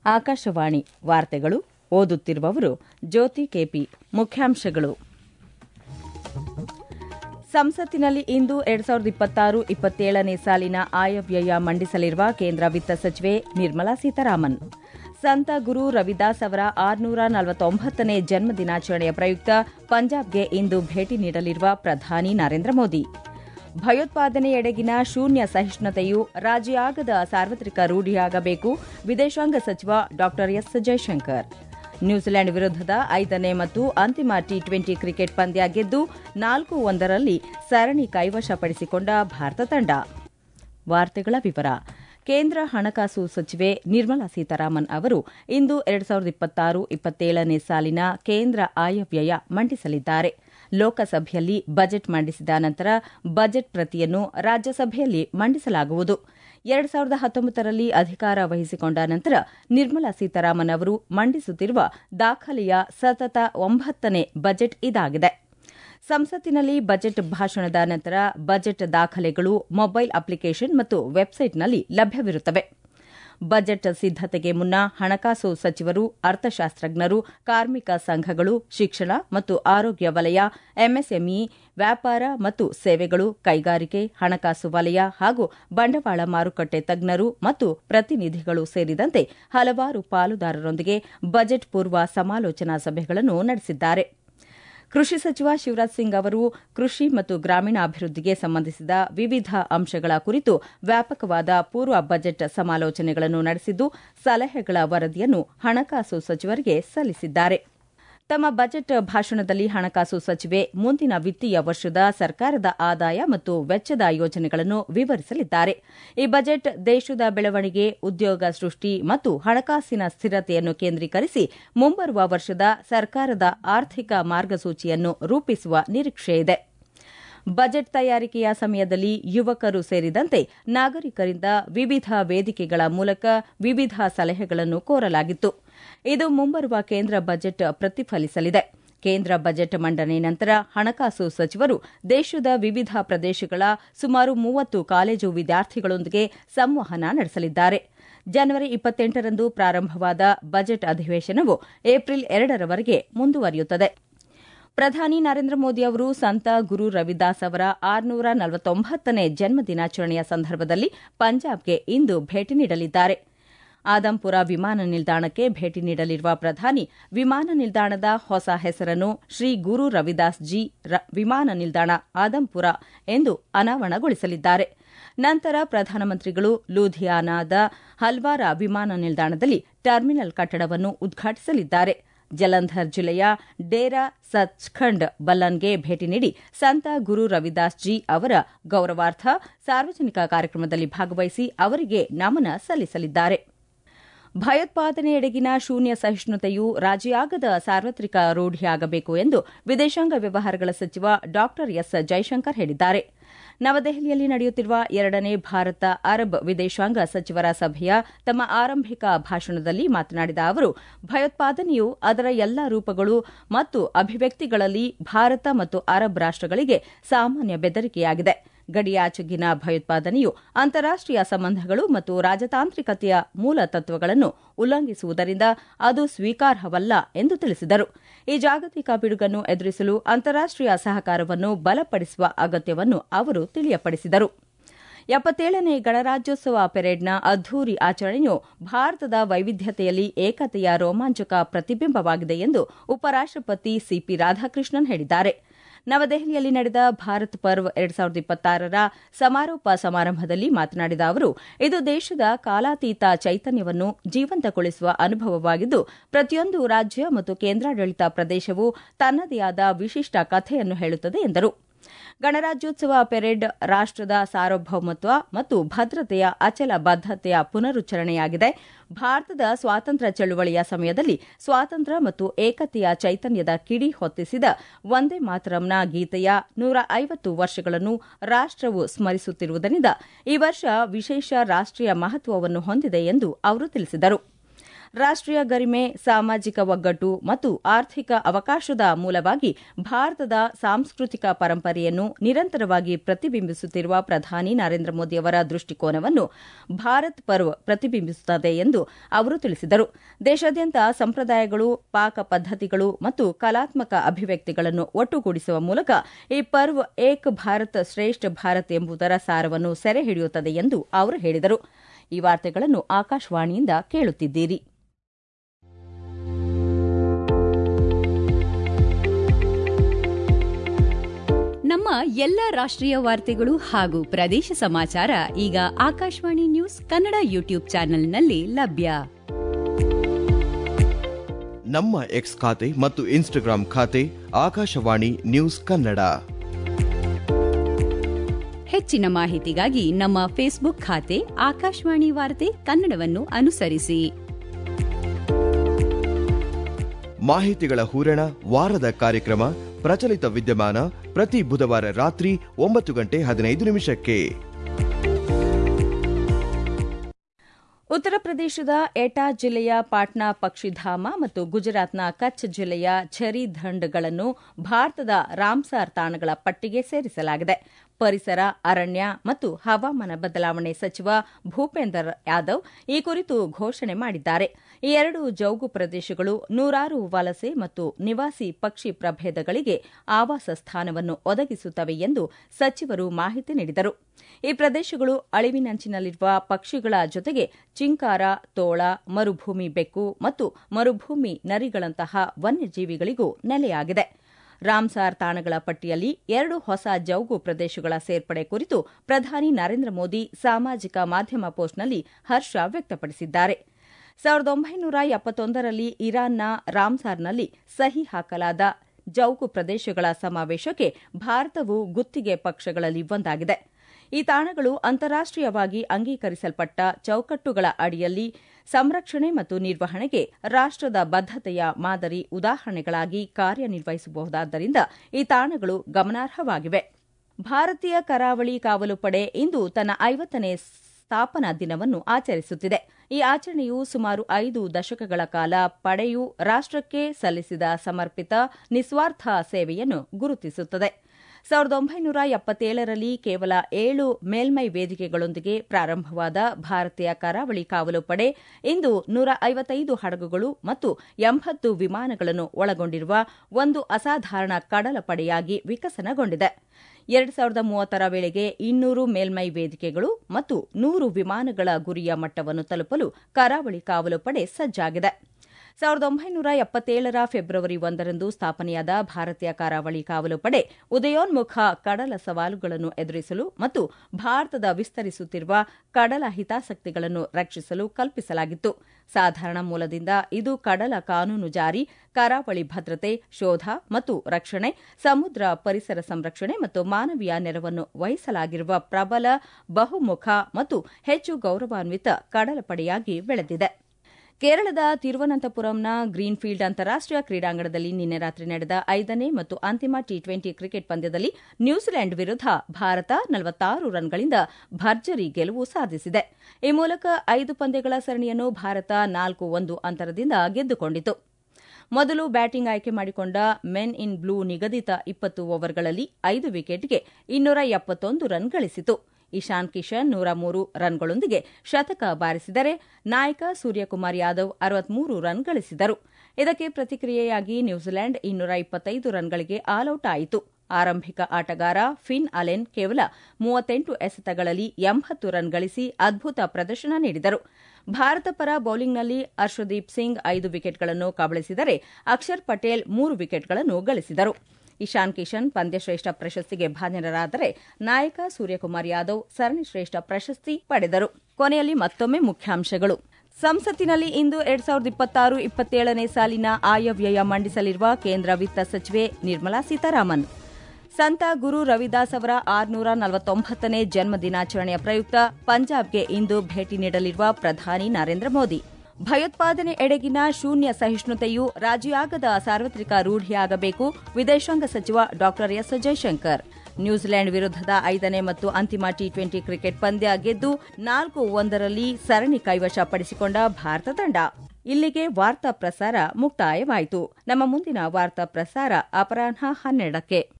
ಆಕಾಶವಾಣಿ ವಾರ್ತೆಗಳು ಓದುತ್ತಿರುವವರು ಜ್ಯೋತಿ ಕೆಪಿ ಮುಖ್ಯಾಂಶಗಳು ಸಂಸತ್ತಿನಲ್ಲಿ ಇಂದು ಎರಡ್ ಸಾವಿರದ ಇಪ್ಪತ್ತಾರು ಇಪ್ಪತ್ತೇಳನೇ ಸಾಲಿನ ಆಯವ್ಯಯ ಮಂಡಿಸಲಿರುವ ಕೇಂದ್ರ ವಿತ್ತ ಸಚಿವೆ ನಿರ್ಮಲಾ ಸೀತಾರಾಮನ್ ಸಂತ ಗುರು ರವಿದಾಸ್ ಅವರ ಆರುನೂರ ನಲವತ್ತೊಂಬತ್ತನೇ ಜನ್ಮ ದಿನಾಚರಣೆಯ ಪ್ರಯುಕ್ತ ಪಂಜಾಬ್ಗೆ ಇಂದು ಭೇಟಿ ನೀಡಲಿರುವ ಪ್ರಧಾನಿ ನರೇಂದ್ರ ಮೋದಿ ಭಯೋತ್ಪಾದನೆಯೆಡೆಗಿನ ಶೂನ್ಯ ಸಹಿಷ್ಣುತೆಯು ರಾಜಿಯಾಗದ ಸಾರ್ವತ್ರಿಕ ರೂಢಿಯಾಗಬೇಕು ವಿದೇಶಾಂಗ ಸಚಿವ ಡಾ ಎಸ್ ಜೈಶಂಕರ್ ನ್ಯೂಜಿಲೆಂಡ್ ವಿರುದ್ದದ ಐದನೇ ಮತ್ತು ಅಂತಿಮ ಟಿ ಟ್ವೆಂಟಿ ಕ್ರಿಕೆಟ್ ಪಂದ್ಯ ಗೆದ್ದು ನಾಲ್ಕು ಒಂದರಲ್ಲಿ ಸರಣಿ ಕೈವಶಪಡಿಸಿಕೊಂಡ ಭಾರತ ತಂಡ ವಾರ್ತೆಗಳ ವಿವರ ಕೇಂದ್ರ ಹಣಕಾಸು ಸಚಿವೆ ನಿರ್ಮಲಾ ಸೀತಾರಾಮನ್ ಅವರು ಇಂದು ಎರಡ್ ಸಾವಿರದ ಇಪ್ಪತ್ತಾರು ಇಪ್ಪತ್ತೇಳನೇ ಸಾಲಿನ ಕೇಂದ್ರ ಆಯವ್ಯಯ ಮಂಡಿಸಲಿದ್ದಾರೆ ಲೋಕಸಭೆಯಲ್ಲಿ ಬಜೆಟ್ ಮಂಡಿಸಿದ ನಂತರ ಬಜೆಟ್ ಪ್ರತಿಯನ್ನು ರಾಜ್ಯಸಭೆಯಲ್ಲಿ ಮಂಡಿಸಲಾಗುವುದು ಎರಡ್ ಸಾವಿರದ ಹತ್ತೊಂಬತ್ತರಲ್ಲಿ ಅಧಿಕಾರ ವಹಿಸಿಕೊಂಡ ನಂತರ ನಿರ್ಮಲಾ ಸೀತಾರಾಮನ್ ಅವರು ಮಂಡಿಸುತ್ತಿರುವ ದಾಖಲೆಯ ಸತತ ಒಂಬತ್ತನೇ ಬಜೆಟ್ ಇದಾಗಿದೆ ಸಂಸತ್ತಿನಲ್ಲಿ ಬಜೆಟ್ ಭಾಷಣದ ನಂತರ ಬಜೆಟ್ ದಾಖಲೆಗಳು ಮೊಬೈಲ್ ಅಪ್ಲಿಕೇಶನ್ ಮತ್ತು ವೆಬ್ಸೈಟ್ನಲ್ಲಿ ಲಭ್ಯವಿರುತ್ತವೆ ಬಜೆಟ್ ಸಿದ್ದತೆಗೆ ಮುನ್ನ ಹಣಕಾಸು ಸಚಿವರು ಅರ್ಥಶಾಸ್ತ್ರಜ್ಞರು ಕಾರ್ಮಿಕ ಸಂಘಗಳು ಶಿಕ್ಷಣ ಮತ್ತು ಆರೋಗ್ಯ ವಲಯ ಎಂಎಸ್ಎಂಇ ವ್ಯಾಪಾರ ಮತ್ತು ಸೇವೆಗಳು ಕೈಗಾರಿಕೆ ಹಣಕಾಸು ವಲಯ ಹಾಗೂ ಬಂಡವಾಳ ಮಾರುಕಟ್ಟೆ ತಜ್ಞರು ಮತ್ತು ಪ್ರತಿನಿಧಿಗಳು ಸೇರಿದಂತೆ ಹಲವಾರು ಪಾಲುದಾರರೊಂದಿಗೆ ಬಜೆಟ್ ಪೂರ್ವ ಸಮಾಲೋಚನಾ ಸಭೆಗಳನ್ನು ನಡೆಸಿದ್ದಾರೆ ಕೃಷಿ ಸಚಿವ ಶಿವರಾಜ್ ಸಿಂಗ್ ಅವರು ಕೃಷಿ ಮತ್ತು ಗ್ರಾಮೀಣಾಭಿವೃದ್ಧಿಗೆ ಸಂಬಂಧಿಸಿದ ವಿವಿಧ ಅಂಶಗಳ ಕುರಿತು ವ್ಯಾಪಕವಾದ ಪೂರ್ವ ಬಜೆಟ್ ಸಮಾಲೋಚನೆಗಳನ್ನು ನಡೆಸಿದ್ದು ಸಲಹೆಗಳ ವರದಿಯನ್ನು ಹಣಕಾಸು ಸಚಿವರಿಗೆ ಸಲ್ಲಿಸಿದ್ದಾರೆ ತಮ್ಮ ಬಜೆಟ್ ಭಾಷಣದಲ್ಲಿ ಹಣಕಾಸು ಸಚಿವೆ ಮುಂದಿನ ವಿತ್ತೀಯ ವರ್ಷದ ಸರ್ಕಾರದ ಆದಾಯ ಮತ್ತು ವೆಚ್ಚದ ಯೋಜನೆಗಳನ್ನು ವಿವರಿಸಲಿದ್ದಾರೆ ಈ ಬಜೆಟ್ ದೇಶದ ಬೆಳವಣಿಗೆ ಉದ್ಯೋಗ ಸೃಷ್ಟಿ ಮತ್ತು ಹಣಕಾಸಿನ ಸ್ಥಿರತೆಯನ್ನು ಕೇಂದ್ರೀಕರಿಸಿ ಮುಂಬರುವ ವರ್ಷದ ಸರ್ಕಾರದ ಆರ್ಥಿಕ ಮಾರ್ಗಸೂಚಿಯನ್ನು ರೂಪಿಸುವ ನಿರೀಕ್ಷೆಯಿದೆ ಬಜೆಟ್ ತಯಾರಿಕೆಯ ಸಮಯದಲ್ಲಿ ಯುವಕರು ಸೇರಿದಂತೆ ನಾಗರಿಕರಿಂದ ವಿವಿಧ ವೇದಿಕೆಗಳ ಮೂಲಕ ವಿವಿಧ ಸಲಹೆಗಳನ್ನು ಕೋರಲಾಗಿತ್ತು ಇದು ಮುಂಬರುವ ಕೇಂದ್ರ ಬಜೆಟ್ ಪ್ರತಿಫಲಿಸಲಿದೆ ಕೇಂದ್ರ ಬಜೆಟ್ ಮಂಡನೆ ನಂತರ ಹಣಕಾಸು ಸಚಿವರು ದೇಶದ ವಿವಿಧ ಪ್ರದೇಶಗಳ ಸುಮಾರು ಮೂವತ್ತು ಕಾಲೇಜು ವಿದ್ಯಾರ್ಥಿಗಳೊಂದಿಗೆ ಸಂವಹನ ನಡೆಸಲಿದ್ದಾರೆ ಜನವರಿ ಇಪ್ಪತ್ತೆಂಟರಂದು ಪ್ರಾರಂಭವಾದ ಬಜೆಟ್ ಅಧಿವೇಶನವು ಏಪ್ರಿಲ್ ಎರಡರವರೆಗೆ ಮುಂದುವರಿಯುತ್ತದೆ ಪ್ರಧಾನಿ ನರೇಂದ್ರ ಮೋದಿ ಅವರು ಸಂತ ಗುರು ರವಿದಾಸ್ ಅವರ ಆರುನೂರ ನಲವತ್ತೊಂಬತ್ತನೇ ಜನ್ಮ ದಿನಾಚರಣೆಯ ಸಂದರ್ಭದಲ್ಲಿ ಪಂಜಾಬ್ಗೆ ಇಂದು ಭೇಟಿ ನೀಡಲಿದ್ದಾರೆ ಆದಂಪುರ ವಿಮಾನ ನಿಲ್ದಾಣಕ್ಕೆ ಭೇಟಿ ನೀಡಲಿರುವ ಪ್ರಧಾನಿ ವಿಮಾನ ನಿಲ್ದಾಣದ ಹೊಸ ಹೆಸರನ್ನು ಶ್ರೀ ಗುರು ರವಿದಾಸ್ ಜಿ ವಿಮಾನ ನಿಲ್ದಾಣ ಆದಂಪುರ ಎಂದು ಅನಾವರಣಗೊಳಿಸಲಿದ್ದಾರೆ ನಂತರ ಪ್ರಧಾನಮಂತ್ರಿಗಳು ಲೂಧಿಯಾನಾದ ಹಲ್ವಾರ ವಿಮಾನ ನಿಲ್ದಾಣದಲ್ಲಿ ಟರ್ಮಿನಲ್ ಕಟ್ಟಡವನ್ನು ಉದ್ಘಾಟಿಸಲಿದ್ದಾರೆ ಜಲಂಧರ್ ಜಿಲ್ಲೆಯ ಡೇರಾ ಸಚ್ಖಂಡ್ ಬಲ್ಲನ್ಗೆ ಭೇಟಿ ನೀಡಿ ಸಂತ ಗುರು ರವಿದಾಸ್ ಜಿ ಅವರ ಗೌರವಾರ್ಥ ಸಾರ್ವಜನಿಕ ಕಾರ್ಯಕ್ರಮದಲ್ಲಿ ಭಾಗವಹಿಸಿ ಅವರಿಗೆ ನಮನ ಸಲ್ಲಿಸಲಿದ್ದಾರೆ ಭಯೋತ್ಪಾದನೆಯೆಡೆಗಿನ ಶೂನ್ಯ ಸಹಿಷ್ಣುತೆಯು ರಾಜಿಯಾಗದ ಸಾರ್ವತ್ರಿಕ ರೂಢಿಯಾಗಬೇಕು ಎಂದು ವಿದೇಶಾಂಗ ವ್ಯವಹಾರಗಳ ಸಚಿವ ಡಾ ಎಸ್ ಜೈಶಂಕರ್ ಹೇಳಿದ್ದಾರೆ ನವದೆಹಲಿಯಲ್ಲಿ ನಡೆಯುತ್ತಿರುವ ಎರಡನೇ ಭಾರತ ಅರಬ್ ವಿದೇಶಾಂಗ ಸಚಿವರ ಸಭೆಯ ತಮ್ಮ ಆರಂಭಿಕ ಭಾಷಣದಲ್ಲಿ ಮಾತನಾಡಿದ ಅವರು ಭಯೋತ್ಪಾದನೆಯು ಅದರ ಎಲ್ಲಾ ರೂಪಗಳು ಮತ್ತು ಅಭಿವ್ಯಕ್ತಿಗಳಲ್ಲಿ ಭಾರತ ಮತ್ತು ಅರಬ್ ರಾಷ್ಟಗಳಿಗೆ ಸಾಮಾನ್ಯ ಬೆದರಿಕೆಯಾಗಿದೆ ಗಡಿಯಾಚೆಗಿನ ಭಯೋತ್ಪಾದನೆಯು ಅಂತಾರಾಷ್ಟೀಯ ಸಂಬಂಧಗಳು ಮತ್ತು ರಾಜತಾಂತ್ರಿಕತೆಯ ಮೂಲ ತತ್ವಗಳನ್ನು ಉಲ್ಲಂಘಿಸುವುದರಿಂದ ಅದು ಸ್ವೀಕಾರಾರ್ಹವಲ್ಲ ಎಂದು ತಿಳಿಸಿದರು ಈ ಜಾಗತಿಕ ಪಿಡುಗನ್ನು ಎದುರಿಸಲು ಅಂತಾರಾಷ್ಟೀಯ ಸಹಕಾರವನ್ನು ಬಲಪಡಿಸುವ ಅಗತ್ಯವನ್ನು ಅವರು ತಿಳಿಯಪಡಿಸಿದರು ಎಪ್ಪತ್ತೇಳನೇ ಗಣರಾಜ್ಯೋತ್ಸವ ಪೆರೇಡ್ನ ಅದ್ದೂರಿ ಆಚರಣೆಯು ಭಾರತದ ವೈವಿಧ್ಯತೆಯಲ್ಲಿ ಏಕತೆಯ ರೋಮಾಂಚಕ ಪ್ರತಿಬಿಂಬವಾಗಿದೆ ಎಂದು ಉಪರಾಷ್ಟಪತಿ ಸಿಪಿ ರಾಧಾಕೃಷ್ಣನ್ ಹೇಳಿದ್ದಾರೆ ನವದೆಹಲಿಯಲ್ಲಿ ನಡೆದ ಭಾರತ್ ಪರ್ವ್ ಎರಡ್ ಸಾವಿರದ ಇಪ್ಪತ್ತಾರರ ಸಮಾರೋಪ ಸಮಾರಂಭದಲ್ಲಿ ಮಾತನಾಡಿದ ಅವರು ಇದು ದೇಶದ ಕಾಲಾತೀತ ಚೈತನ್ಯವನ್ನು ಜೀವಂತಗೊಳಿಸುವ ಅನುಭವವಾಗಿದ್ದು ಪ್ರತಿಯೊಂದು ರಾಜ್ಯ ಮತ್ತು ಕೇಂದ್ರಾಡಳಿತ ಪ್ರದೇಶವು ತನ್ನದೇ ಆದ ವಿಶಿಷ್ಟ ಕಥೆಯನ್ನು ಹೇಳುತ್ತದೆ ಎಂದರು ಗಣರಾಜ್ಯೋತ್ಸವ ಪೆರೇಡ್ ರಾಷ್ಟದ ಸಾರ್ವಭೌಮತ್ವ ಮತ್ತು ಭದ್ರತೆಯ ಅಚಲ ಬದ್ದತೆಯ ಪುನರುಚ್ಚರಣೆಯಾಗಿದೆ ಭಾರತದ ಸ್ವಾತಂತ್ರ್ಯ ಚಳುವಳಿಯ ಸಮಯದಲ್ಲಿ ಸ್ವಾತಂತ್ರ್ಯ ಮತ್ತು ಏಕತೆಯ ಚೈತನ್ಯದ ಕಿಡಿ ಹೊತ್ತಿಸಿದ ವಂದೇ ಮಾತರಂನ ಗೀತೆಯ ನೂರ ಐವತ್ತು ವರ್ಷಗಳನ್ನು ರಾಷ್ಟವು ಸ್ಮರಿಸುತ್ತಿರುವುದರಿಂದ ಈ ವರ್ಷ ವಿಶೇಷ ರಾಷ್ಟೀಯ ಮಹತ್ವವನ್ನು ಹೊಂದಿದೆ ಎಂದು ಅವರು ತಿಳಿಸಿದರು ರಾಷ್ಟೀಯ ಗರಿಮೆ ಸಾಮಾಜಿಕ ಒಗ್ಗಟ್ಟು ಮತ್ತು ಆರ್ಥಿಕ ಅವಕಾಶದ ಮೂಲವಾಗಿ ಭಾರತದ ಸಾಂಸ್ಕೃತಿಕ ಪರಂಪರೆಯನ್ನು ನಿರಂತರವಾಗಿ ಪ್ರತಿಬಿಂಬಿಸುತ್ತಿರುವ ಪ್ರಧಾನಿ ನರೇಂದ್ರ ಮೋದಿಯವರ ದೃಷ್ಟಿಕೋನವನ್ನು ಭಾರತ್ ಪರ್ವ್ ಪ್ರತಿಬಿಂಬಿಸುತ್ತದೆ ಎಂದು ಅವರು ತಿಳಿಸಿದರು ದೇಶಾದ್ಯಂತ ಸಂಪ್ರದಾಯಗಳು ಪಾಕ ಪದ್ದತಿಗಳು ಮತ್ತು ಕಲಾತ್ಮಕ ಅಭಿವ್ಯಕ್ತಿಗಳನ್ನು ಒಟ್ಟುಗೂಡಿಸುವ ಮೂಲಕ ಈ ಪರ್ವ್ ಏಕ್ ಭಾರತ್ ಶ್ರೇಷ್ಠ ಭಾರತ್ ಎಂಬುದರ ಸಾರವನ್ನು ಸೆರೆ ಹಿಡಿಯುತ್ತದೆ ಎಂದು ಅವರು ಹೇಳಿದರು ಈ ವಾರ್ತೆಗಳನ್ನು ಆಕಾಶವಾಣಿಯಿಂದ ಕೇಳುತ್ತಿದ್ದೀರಿ ನಮ್ಮ ಎಲ್ಲ ರಾಷ್ಟ್ರೀಯ ವಾರ್ತೆಗಳು ಹಾಗೂ ಪ್ರದೇಶ ಸಮಾಚಾರ ಈಗ ಆಕಾಶವಾಣಿ ನ್ಯೂಸ್ ಕನ್ನಡ ಯೂಟ್ಯೂಬ್ ಚಾನೆಲ್ನಲ್ಲಿ ಲಭ್ಯ ನಮ್ಮ ಎಕ್ಸ್ ಖಾತೆ ಮತ್ತು ಇನ್ಸ್ಟಾಗ್ರಾಂ ಖಾತೆ ಆಕಾಶವಾಣಿ ನ್ಯೂಸ್ ಕನ್ನಡ ಹೆಚ್ಚಿನ ಮಾಹಿತಿಗಾಗಿ ನಮ್ಮ ಫೇಸ್ಬುಕ್ ಖಾತೆ ಆಕಾಶವಾಣಿ ವಾರ್ತೆ ಕನ್ನಡವನ್ನು ಅನುಸರಿಸಿ ಮಾಹಿತಿಗಳ ಹೂರಣ ವಾರದ ಕಾರ್ಯಕ್ರಮ ಪ್ರಚಲಿತ ವಿದ್ಯಮಾನ ಪ್ರತಿ ಬುಧವಾರ ರಾತ್ರಿ ಒಂಬತ್ತು ಗಂಟೆ ಹದಿನೈದು ನಿಮಿಷಕ್ಕೆ ಉತ್ತರ ಪ್ರದೇಶದ ಎಟಾ ಜಿಲ್ಲೆಯ ಪಾಟ್ನಾ ಪಕ್ಷಿಧಾಮ ಮತ್ತು ಗುಜರಾತ್ನ ಕಚ್ ಜಿಲ್ಲೆಯ ಝರಿಧಂಡ್ಗಳನ್ನು ಭಾರತದ ರಾಮ್ಸಾರ್ ತಾಣಗಳ ಪಟ್ಟಿಗೆ ಸೇರಿಸಲಾಗಿದೆ ಪರಿಸರ ಅರಣ್ಯ ಮತ್ತು ಹವಾಮಾನ ಬದಲಾವಣೆ ಸಚಿವ ಭೂಪೇಂದರ್ ಯಾದವ್ ಈ ಕುರಿತು ಘೋಷಣೆ ಮಾಡಿದ್ದಾರೆ ಈ ಎರಡು ಜೌಗು ಪ್ರದೇಶಗಳು ನೂರಾರು ವಲಸೆ ಮತ್ತು ನಿವಾಸಿ ಪಕ್ಷಿ ಪ್ರಭೇದಗಳಿಗೆ ಆವಾಸ ಸ್ಥಾನವನ್ನು ಒದಗಿಸುತ್ತವೆ ಎಂದು ಸಚಿವರು ಮಾಹಿತಿ ನೀಡಿದರು ಈ ಪ್ರದೇಶಗಳು ಅಳಿವಿನಂಚಿನಲ್ಲಿರುವ ಪಕ್ಷಿಗಳ ಜೊತೆಗೆ ಚಿಂಕಾರ ತೋಳ ಮರುಭೂಮಿ ಬೆಕ್ಕು ಮತ್ತು ಮರುಭೂಮಿ ನರಿಗಳಂತಹ ವನ್ಯಜೀವಿಗಳಿಗೂ ನೆಲೆಯಾಗಿದೆ ರಾಮ್ಸಾರ್ ತಾಣಗಳ ಪಟ್ಟಿಯಲ್ಲಿ ಎರಡು ಹೊಸ ಜೌಗು ಪ್ರದೇಶಗಳ ಸೇರ್ಪಡೆ ಕುರಿತು ಪ್ರಧಾನಿ ನರೇಂದ್ರ ಮೋದಿ ಸಾಮಾಜಿಕ ಮಾಧ್ಯಮ ಪೋಸ್ಟ್ನಲ್ಲಿ ಹರ್ಷ ವ್ಯಕ್ತಪಡಿಸಿದ್ದಾರೆ ಸಾವಿರದ ಒಂಬೈನೂರ ಎಪ್ಪತ್ತೊಂದರಲ್ಲಿ ಇರಾನ್ನ ರಾಮ್ಸಾರ್ನಲ್ಲಿ ಸಹಿ ಹಾಕಲಾದ ಜೌಗು ಪ್ರದೇಶಗಳ ಸಮಾವೇಶಕ್ಕೆ ಭಾರತವು ಗುತ್ತಿಗೆ ಪಕ್ಷಗಳಲ್ಲಿ ಒಂದಾಗಿದೆ ಈ ತಾಣಗಳು ಅಂತಾರಾಷ್ಟೀಯವಾಗಿ ಅಂಗೀಕರಿಸಲ್ಪಟ್ಟ ಚೌಕಟ್ಟುಗಳ ಅಡಿಯಲ್ಲಿ ಸಂರಕ್ಷಣೆ ಮತ್ತು ನಿರ್ವಹಣೆಗೆ ರಾಷ್ಟದ ಬದ್ದತೆಯ ಮಾದರಿ ಉದಾಹರಣೆಗಳಾಗಿ ಕಾರ್ಯನಿರ್ವಹಿಸಬಹುದಾದ್ದರಿಂದ ಈ ತಾಣಗಳು ಗಮನಾರ್ಹವಾಗಿವೆ ಭಾರತೀಯ ಕರಾವಳಿ ಕಾವಲು ಪಡೆ ಇಂದು ತನ್ನ ಐವತ್ತನೇ ಸ್ಥಾಪನಾ ದಿನವನ್ನು ಆಚರಿಸುತ್ತಿದೆ ಈ ಆಚರಣೆಯು ಸುಮಾರು ಐದು ದಶಕಗಳ ಕಾಲ ಪಡೆಯು ರಾಷ್ಟಕ್ಕೆ ಸಲ್ಲಿಸಿದ ಸಮರ್ಪಿತ ನಿಸ್ವಾರ್ಥ ಸೇವೆಯನ್ನು ಗುರುತಿಸುತ್ತದೆ ಸಾವಿರದ ಒಂಬೈನೂರ ಎಪ್ಪತ್ತೇಳರಲ್ಲಿ ಕೇವಲ ಏಳು ಮೇಲ್ಮೈ ವೇದಿಕೆಗಳೊಂದಿಗೆ ಪ್ರಾರಂಭವಾದ ಭಾರತೀಯ ಕರಾವಳಿ ಕಾವಲು ಪಡೆ ಇಂದು ನೂರ ಐವತ್ತೈದು ಹಡಗುಗಳು ಮತ್ತು ಎಂಬತ್ತು ವಿಮಾನಗಳನ್ನು ಒಳಗೊಂಡಿರುವ ಒಂದು ಅಸಾಧಾರಣ ಕಡಲ ಪಡೆಯಾಗಿ ವಿಕಸನಗೊಂಡಿದೆ ಎರಡು ಸಾವಿರದ ಮೂವತ್ತರ ವೇಳೆಗೆ ಇನ್ನೂರು ಮೇಲ್ಮೈ ವೇದಿಕೆಗಳು ಮತ್ತು ನೂರು ವಿಮಾನಗಳ ಗುರಿಯ ಮಟ್ಟವನ್ನು ತಲುಪಲು ಕರಾವಳಿ ಕಾವಲು ಪಡೆ ಸಜ್ಜಾಗಿದೆ ಸಾವಿರದ ಒಂಬೈನೂರ ಎಪ್ಪತ್ತೇಳರ ಫೆಬ್ರವರಿ ಒಂದರಂದು ಸ್ಥಾಪನೆಯಾದ ಭಾರತೀಯ ಕರಾವಳಿ ಕಾವಲು ಪಡೆ ಉದಯೋನ್ಮುಖ ಕಡಲ ಸವಾಲುಗಳನ್ನು ಎದುರಿಸಲು ಮತ್ತು ಭಾರತದ ವಿಸ್ತರಿಸುತ್ತಿರುವ ಕಡಲ ಹಿತಾಸಕ್ತಿಗಳನ್ನು ರಕ್ಷಿಸಲು ಕಲ್ಪಿಸಲಾಗಿತ್ತು ಸಾಧಾರಣ ಮೂಲದಿಂದ ಇದು ಕಡಲ ಕಾನೂನು ಜಾರಿ ಕರಾವಳಿ ಭದ್ರತೆ ಶೋಧ ಮತ್ತು ರಕ್ಷಣೆ ಸಮುದ್ರ ಪರಿಸರ ಸಂರಕ್ಷಣೆ ಮತ್ತು ಮಾನವೀಯ ನೆರವನ್ನು ವಹಿಸಲಾಗಿರುವ ಪ್ರಬಲ ಬಹುಮುಖ ಮತ್ತು ಹೆಚ್ಚು ಗೌರವಾನ್ವಿತ ಕಡಲ ಪಡೆಯಾಗಿ ಬೆಳೆದಿದೆ ಕೇರಳದ ತಿರುವನಂತಪುರಂನ ಗ್ರೀನ್ಫೀಲ್ಡ್ ಅಂತಾರಾಷ್ಟೀಯ ಕ್ರೀಡಾಂಗಣದಲ್ಲಿ ನಿನ್ನೆ ರಾತ್ರಿ ನಡೆದ ಐದನೇ ಮತ್ತು ಅಂತಿಮ ಟಿ ಟ್ವೆಂಟಿ ಕ್ರಿಕೆಟ್ ಪಂದ್ಯದಲ್ಲಿ ನ್ಯೂಜಿಲೆಂಡ್ ವಿರುದ್ಧ ಭಾರತ ನಲವತ್ತಾರು ರನ್ಗಳಿಂದ ಭರ್ಜರಿ ಗೆಲುವು ಸಾಧಿಸಿದೆ ಈ ಮೂಲಕ ಐದು ಪಂದ್ಯಗಳ ಸರಣಿಯನ್ನು ಭಾರತ ನಾಲ್ಕು ಒಂದು ಅಂತರದಿಂದ ಗೆದ್ದುಕೊಂಡಿತು ಮೊದಲು ಬ್ಯಾಟಿಂಗ್ ಆಯ್ಕೆ ಮಾಡಿಕೊಂಡ ಮೆನ್ ಇನ್ ಬ್ಲೂ ನಿಗದಿತ ಇಪ್ಪತ್ತು ಓವರ್ಗಳಲ್ಲಿ ಐದು ವಿಕೆಟ್ಗೆ ಇನ್ನೂರ ಎಪ್ಪತ್ತೊಂದು ರನ್ ಗಳಿಸಿತು ಇಶಾನ್ ಕಿಶನ್ ನೂರ ಮೂರು ರನ್ಗಳೊಂದಿಗೆ ಶತಕ ಬಾರಿಸಿದರೆ ನಾಯಕ ಸೂರ್ಯಕುಮಾರ್ ಯಾದವ್ ಅರವತ್ಮೂರು ರನ್ ಗಳಿಸಿದರು ಇದಕ್ಕೆ ಪ್ರತಿಕ್ರಿಯೆಯಾಗಿ ನ್ಯೂಜಿಲೆಂಡ್ ಇನ್ನೂರ ಇಪ್ಪತ್ತೈದು ರನ್ಗಳಿಗೆ ಆಲ್ಔಟ್ ಆಯಿತು ಆರಂಭಿಕ ಆಟಗಾರ ಫಿನ್ ಅಲೆನ್ ಕೇವಲ ಮೂವತ್ತೆಂಟು ಎಸೆತಗಳಲ್ಲಿ ಎಂಬತ್ತು ರನ್ ಗಳಿಸಿ ಅದ್ಭುತ ಪ್ರದರ್ಶನ ನೀಡಿದರು ಭಾರತ ಪರ ಬೌಲಿಂಗ್ನಲ್ಲಿ ಹರ್ಷದೀಪ್ ಸಿಂಗ್ ಐದು ವಿಕೆಟ್ಗಳನ್ನು ಕಬಳಿಸಿದರೆ ಅಕ್ಷರ್ ಪಟೇಲ್ ಮೂರು ವಿಕೆಟ್ಗಳನ್ನು ಗಳಿಸಿದರು ಇಶಾನ್ ಕಿಶನ್ ಪಂದ್ಯಶ್ರೇಷ್ಠ ಪ್ರಶಸ್ತಿಗೆ ಭಾಜನರಾದರೆ ನಾಯಕ ಸೂರ್ಯಕುಮಾರ್ ಯಾದವ್ ಸರಣಿ ಶ್ರೇಷ್ಠ ಪ್ರಶಸ್ತಿ ಪಡೆದರು ಕೊನೆಯಲ್ಲಿ ಮತ್ತೊಮ್ಮೆ ಮುಖ್ಯಾಂಶಗಳು ಸಂಸತ್ತಿನಲ್ಲಿ ಇಂದು ಎರಡ್ ಸಾವಿರದ ಇಪ್ಪತ್ತಾರು ಇಪ್ಪತ್ತೇಳನೇ ಸಾಲಿನ ಆಯವ್ಯಯ ಮಂಡಿಸಲಿರುವ ಕೇಂದ್ರ ವಿತ್ತ ಸಚಿವೆ ನಿರ್ಮಲಾ ಸೀತಾರಾಮನ್ ಸಂತ ಗುರು ರವಿದಾಸ್ ಅವರ ಆರುನೂರ ನಲವತ್ತೊಂಬತ್ತನೇ ಜನ್ಮ ದಿನಾಚರಣೆಯ ಪ್ರಯುಕ್ತ ಪಂಜಾಬ್ಗೆ ಇಂದು ಭೇಟಿ ನೀಡಲಿರುವ ಪ್ರಧಾನಿ ನರೇಂದ್ರ ಮೋದಿ ಭಯೋತ್ಪಾದನೆ ಎಡೆಗಿನ ಶೂನ್ಯ ಸಹಿಷ್ಣುತೆಯು ರಾಜಿಯಾಗದ ಸಾರ್ವತ್ರಿಕ ರೂಢಿಯಾಗಬೇಕು ವಿದೇಶಾಂಗ ಸಚಿವ ಡಾ ಎಸ್ ಜೈಶಂಕರ್ ನ್ಯೂಜಿಲೆಂಡ್ ವಿರುದ್ಧದ ಐದನೇ ಮತ್ತು ಅಂತಿಮ ಟಿ ಟ್ವೆಂಟಿ ಕ್ರಿಕೆಟ್ ಪಂದ್ಯ ಗೆದ್ದು ನಾಲ್ಕು ಒಂದರಲ್ಲಿ ಸರಣಿ ಕೈವಶ ಪಡಿಸಿಕೊಂಡ ಭಾರತ ತಂಡ ಇಲ್ಲಿಗೆ ವಾರ್ತಾ ಪ್ರಸಾರ ಮುಕ್ತಾಯವಾಯಿತು ನಮ್ಮ ಮುಂದಿನ ವಾರ್ತಾ ಪ್ರಸಾರ ಅಪರಾಹ್ನ ಹನ್ನೆರಡಕ್ಕೆ